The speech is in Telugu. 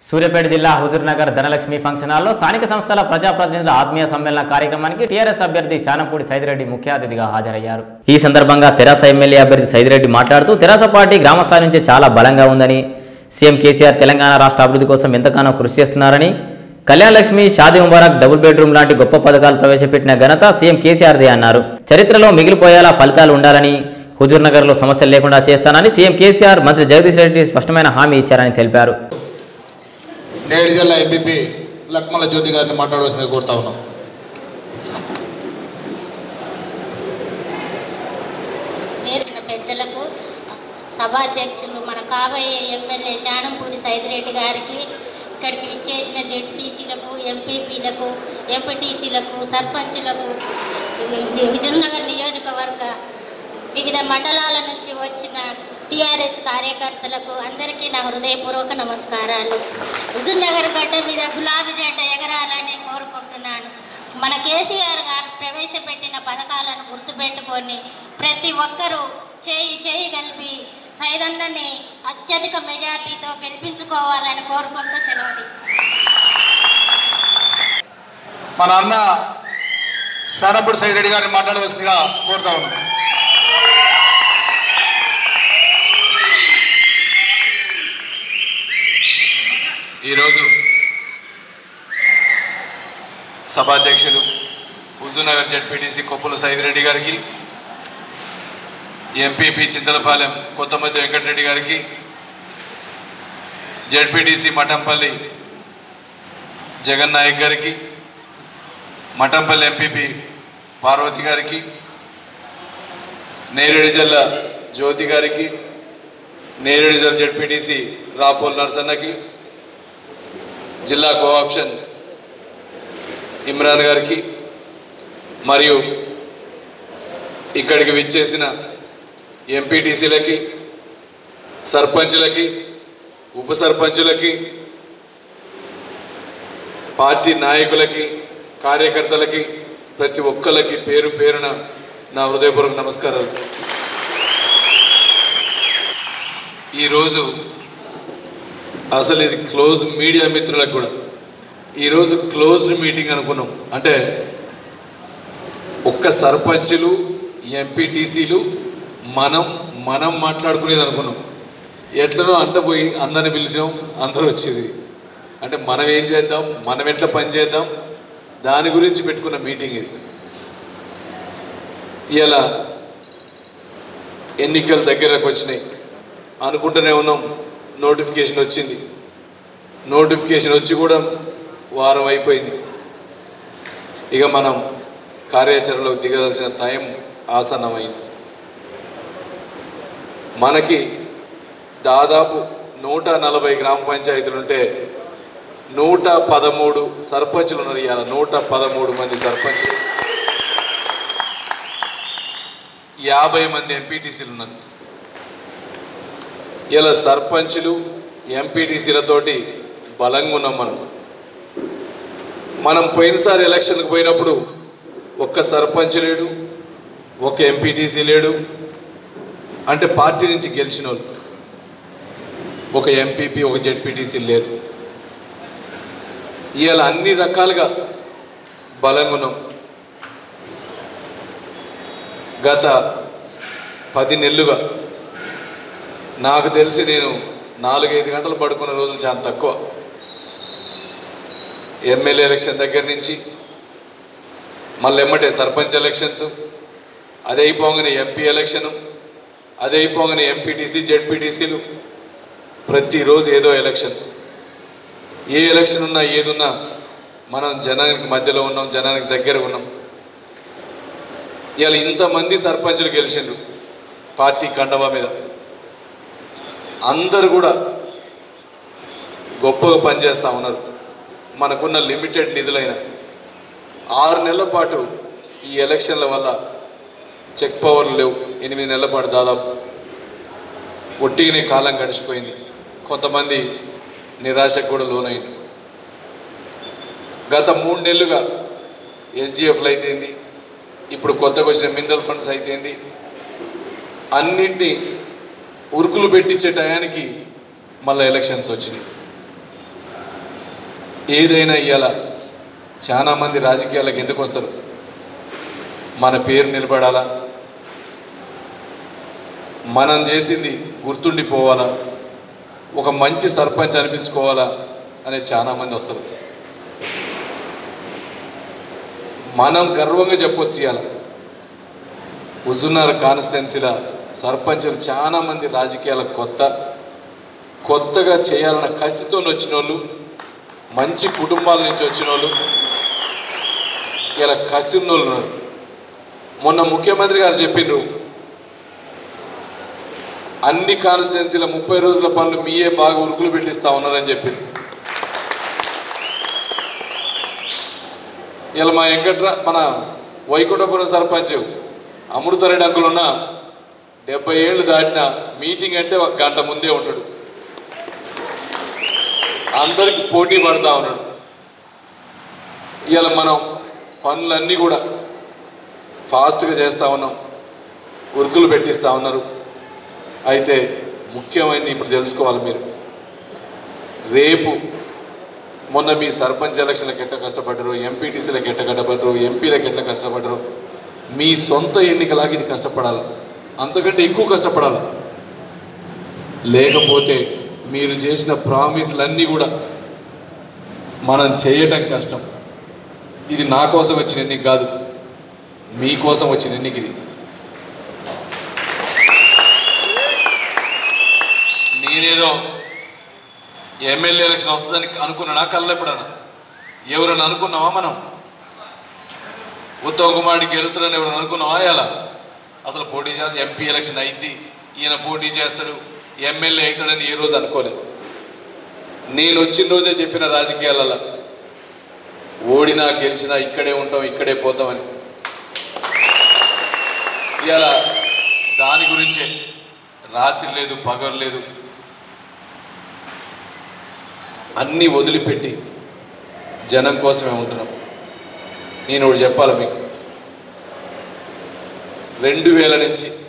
సూర్యాపేట జిల్లా హుజూర్నగర్ ధనలక్ష్మి ఫంక్షన్ హాల్లో స్థానిక సంస్థల ప్రజాప్రతినిధుల ఆత్మీయ సమ్మేళన కార్యక్రమానికి టీఆర్ఎస్ అభ్యర్థి శానంపూడి సైదిరెడ్డి ముఖ్య అతిథిగా హాజరయ్యారు ఈ సందర్భంగా తెరాస ఎమ్మెల్యే అభ్యర్థి సైదిరెడ్డి మాట్లాడుతూ తెరాస పార్టీ గ్రామస్థాయి నుంచి చాలా బలంగా ఉందని సీఎం కేసీఆర్ తెలంగాణ రాష్ట్ర అభివృద్ధి కోసం ఎంతగానో కృషి చేస్తున్నారని కళ్యాణ లక్ష్మి షాదీ ముబారక్ డబుల్ బెడ్రూమ్ లాంటి గొప్ప పథకాలు ప్రవేశపెట్టిన ఘనత సీఎం కేసీఆర్దే అన్నారు చరిత్రలో మిగిలిపోయేలా ఫలితాలు ఉండాలని హుజూర్నగర్లో సమస్యలు లేకుండా చేస్తానని సీఎం కేసీఆర్ మంత్రి జగదీష్ రెడ్డి స్పష్టమైన హామీ ఇచ్చారని తెలిపారు నేడు జిల్లా ఎంపీపీ లక్మల జ్యోతి గారిని మాట్లాడవలసిందిగా కోరుతా ఉన్నాం నేర్చిన పెద్దలకు సభాధ్యక్షులు మన కాబోయే ఎమ్మెల్యే శానంపూడి సైదిరెడ్డి గారికి ఇక్కడికి విచ్చేసిన జెడ్టీసీలకు ఎంపీపీలకు ఎంపీటీసీలకు సర్పంచులకు విజయనగర్ నియోజకవర్గ వివిధ మండలాల నుంచి వచ్చిన టీఆర్ఎస్ కార్యకర్తలకు అందరికీ నా హృదయపూర్వక నమస్కారాలు హుజూర్నగర్ గడ్డ మీద గులాబీ జెండా ఎగరాలని కోరుకుంటున్నాను మన కేసీఆర్ గారు ప్రవేశపెట్టిన పథకాలను గుర్తుపెట్టుకొని ప్రతి ఒక్కరూ చేయి చేయి కలిపి సైదన్నని అత్యధిక మెజార్టీతో గెలిపించుకోవాలని కోరుకుంటూ సెలవు తీసుకుంటాను మన అన్న శానపూడి సైరెడ్డి గారిని మాట్లాడవలసిందిగా కోరుతా ఉన్నాం ఈరోజు సభాధ్యక్షులు హుజూర్నగర్ జడ్పీటీసీ కొప్పుల సైదిరెడ్డి గారికి ఎంపీపీ చింతలపాలెం కొత్తమతి వెంకటరెడ్డి గారికి జడ్పీటీసీ మఠంపల్లి జగన్ నాయక్ గారికి మఠంపల్లి ఎంపీపీ పార్వతి గారికి నేరేడు జిల్లా జ్యోతి గారికి నేరేడు జిల్లా జడ్పీటీసీ రాపోల్ నరసన్నకి జిల్లా కోఆప్షన్ ఇమ్రాన్ గారికి మరియు ఇక్కడికి విచ్చేసిన ఎంపీటీసీలకి సర్పంచులకి ఉప సర్పంచులకి పార్టీ నాయకులకి కార్యకర్తలకి ప్రతి ఒక్కరికి పేరు పేరున నా హృదయపూర్వక నమస్కారాలు ఈరోజు అసలు ఇది క్లోజ్ మీడియా మిత్రులకు కూడా ఈరోజు క్లోజ్డ్ మీటింగ్ అనుకున్నాం అంటే ఒక్క సర్పంచులు ఎంపీటీసీలు మనం మనం మాట్లాడుకునేది అనుకున్నాం ఎట్లనో అంట పోయి అందరిని పిలిచాం అందరూ వచ్చేది అంటే మనం ఏం చేద్దాం మనం ఎట్లా పని చేద్దాం దాని గురించి పెట్టుకున్న మీటింగ్ ఇది ఇలా ఎన్నికలు దగ్గరకు వచ్చినాయి అనుకుంటూనే ఉన్నాం నోటిఫికేషన్ వచ్చింది నోటిఫికేషన్ వచ్చి కూడా వారం అయిపోయింది ఇక మనం కార్యాచరణలోకి దిగదలసిన టైం ఆసన్నమైంది మనకి దాదాపు నూట నలభై గ్రామ పంచాయతీలు ఉంటే నూట పదమూడు సర్పంచులు ఉన్నారు ఇవాళ నూట పదమూడు మంది సర్పంచులు యాభై మంది ఎంపీటీసీలు ఉన్నారు ఇలా సర్పంచులు ఎంపీటీసీలతోటి బలంగా ఉన్నాం మనం మనం పోయినసారి ఎలక్షన్కి పోయినప్పుడు ఒక్క సర్పంచ్ లేడు ఒక ఎంపీటీసీ లేడు అంటే పార్టీ నుంచి గెలిచిన వాళ్ళు ఒక ఎంపీపీ ఒక జెడ్పీటీసీ లేరు ఇవాళ అన్ని రకాలుగా బలంగా ఉన్నాం గత పది నెలలుగా నాకు తెలిసి నేను నాలుగైదు గంటలు పడుకున్న రోజులు చాలా తక్కువ ఎమ్మెల్యే ఎలక్షన్ దగ్గర నుంచి మళ్ళీ ఎమ్మటే సర్పంచ్ ఎలక్షన్స్ అది అయిపోగానే ఎంపీ ఎలక్షను అది అయిపోగానే ఎంపీటీసీ జెడ్పీటీసీలు ప్రతిరోజు ఏదో ఎలక్షన్ ఏ ఎలక్షన్ ఉన్నా ఏదున్నా మనం జనానికి మధ్యలో ఉన్నాం జనానికి దగ్గర ఉన్నాం ఇవాళ ఇంతమంది సర్పంచులు గెలిచిండ్రు పార్టీ కండవా మీద అందరు కూడా గొప్పగా పనిచేస్తూ ఉన్నారు మనకున్న లిమిటెడ్ నిధులైన ఆరు నెలల పాటు ఈ ఎలక్షన్ల వల్ల చెక్ పవర్లు లేవు ఎనిమిది నెలల పాటు దాదాపు ఒట్టిగానే కాలం గడిచిపోయింది కొంతమంది నిరాశకు కూడా లోనైంది గత మూడు నెలలుగా ఎస్డిఎఫ్లు అయితేంది ఇప్పుడు కొత్తగా వచ్చిన మినరల్ ఫండ్స్ అయితేంది అన్నింటినీ ఉరుకులు పెట్టించే టయానికి మళ్ళీ ఎలక్షన్స్ వచ్చినాయి ఏదైనా ఇవాళ చాలామంది రాజకీయాలకు ఎందుకు వస్తారు మన పేరు నిలబడాలా మనం చేసింది గుర్తుండిపోవాలా ఒక మంచి సర్పంచ్ అనిపించుకోవాలా అనే చాలామంది వస్తారు మనం గర్వంగా చెప్పొచ్చు ఇవాళ హుజునార్ కాన్స్టిట్యున్సీల సర్పంచులు చాలామంది రాజకీయాలకు కొత్త కొత్తగా చేయాలన్న కసితో వచ్చిన వాళ్ళు మంచి కుటుంబాల నుంచి వచ్చిన వాళ్ళు ఇలా కసి ఉన్న వాళ్ళు ఉన్నారు మొన్న ముఖ్యమంత్రి గారు చెప్పిండ్రు అన్ని కాన్స్టిట్యున్సీల ముప్పై రోజుల పనులు మీయే బాగా ఉరుకులు పెట్టిస్తా ఉన్నారని చెప్పింది ఇలా మా వెంకట్రా మన వైకుంఠపురం సర్పంచ్ అమృతారెడ్డి అంకులు ఉన్న డెబ్బై ఏళ్ళు దాటిన మీటింగ్ అంటే ఒక గంట ముందే ఉంటాడు అందరికి పోటీ పడతా ఉన్నాడు ఇవాళ మనం పనులన్నీ కూడా ఫాస్ట్గా చేస్తూ ఉన్నాం ఉరుకులు పెట్టిస్తూ ఉన్నారు అయితే ముఖ్యమైనది ఇప్పుడు తెలుసుకోవాలి మీరు రేపు మొన్న మీ సర్పంచ్ ఎలక్షన్లకు ఎట్లా కష్టపడ్డరు ఎంపీటీసీలకు ఎట్లా కష్టపడ్డరు ఎంపీలకు ఎట్లా కష్టపడ్డరు మీ సొంత ఎన్నికలాగా ఇది కష్టపడాలి అంతకంటే ఎక్కువ కష్టపడాలి లేకపోతే మీరు చేసిన ప్రామిస్లన్నీ కూడా మనం చేయటం కష్టం ఇది నా కోసం వచ్చిన ఎన్నిక కాదు మీకోసం వచ్చిన ఎన్నిక ఇది నేనేదో ఎమ్మెల్యే ఎలక్షన్ వస్తుందని అనుకున్నానా కళ్ళ ఎప్పుడన్నా ఎవరన్నా అనుకున్నావా మనం ఉత్తమ్ కుమార్కి గెలుస్తాడని ఎవరైనా అనుకున్నావా ఎలా అసలు పోటీ చేస్తా ఎంపీ ఎలక్షన్ అయింది ఈయన పోటీ చేస్తాడు ఎమ్మెల్యే అవుతాడని ఏ రోజు అనుకోలేదు నేను వచ్చిన రోజే చెప్పిన రాజకీయాలలో ఓడినా గెలిచినా ఇక్కడే ఉంటాం ఇక్కడే పోతామని ఇలా దాని గురించే రాత్రి లేదు పగలు లేదు అన్నీ వదిలిపెట్టి జనం కోసమే ఉంటున్నాం నేను ఒకటి చెప్పాలి మీకు రెండు వేల నుంచి